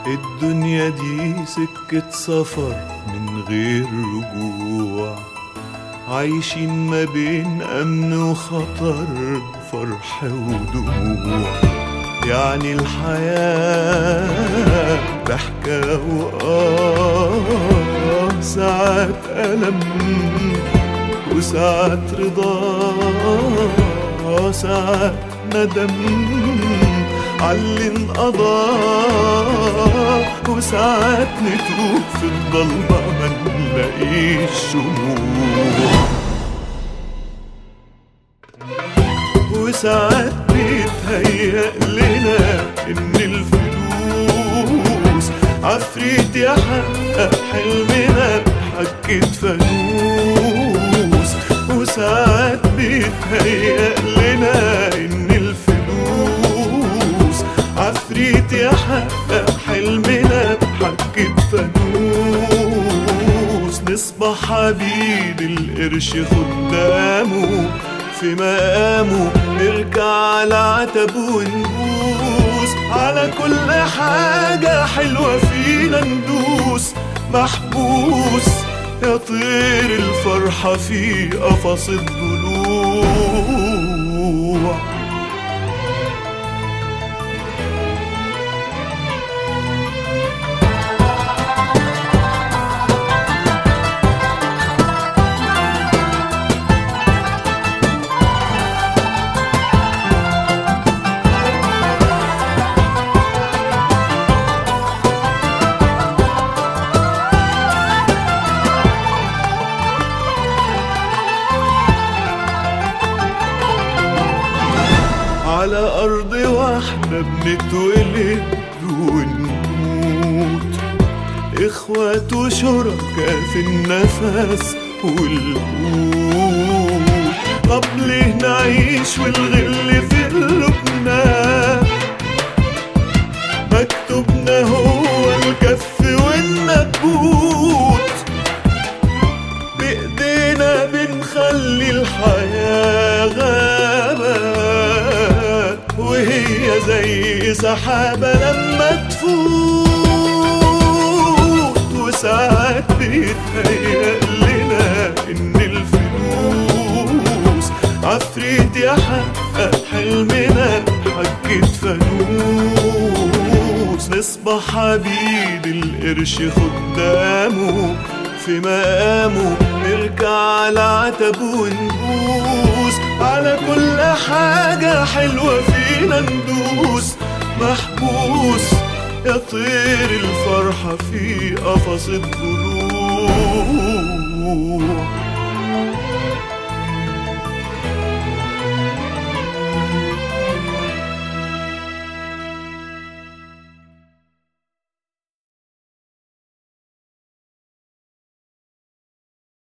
الدنيا دي سكة سفر من غير رجوع عايشين ما بين أمن وخطر فرح ودموع يعني الحياة ضحكة وآه ساعات ألم وساعات رضا ساعات ندم عاللي انقضى وساعات نتوه في الضلمة ما نلاقيش شموع وساعات بيتهيأ لنا إن الفلوس عفريت يحقق حلمنا بحكة فانوس وساعات بيتهيأ لنا إن الفلوس عفريت يحقق حلمنا بحكة فانوس نصبح عبيد القرش خدامه في مقامه نرجع على عتب ونبوس على كل حاجة حلوة فينا ندوس محبوس يا طير الفرحة في قفص الضلوع على أرض واحدة بنتولد ونموت إخوات وشركاء في النفس والقوت طب ليه نعيش والغل في قلوبنا مكتوبنا هو الكف والنبوت بإيدينا بنخلي الحياة غابة وهي زي سحابة لما تفوت وساعات بيتهيأ لنا إن الفلوس عفريت يحقق حلمنا حكة فانوس نصبح عبيد القرش خدامه في مقامه نرجع على عتب ونبوس على كل حاجة حلوة فينا ندوس محبوس يا طير الفرحة في قفص الضلوع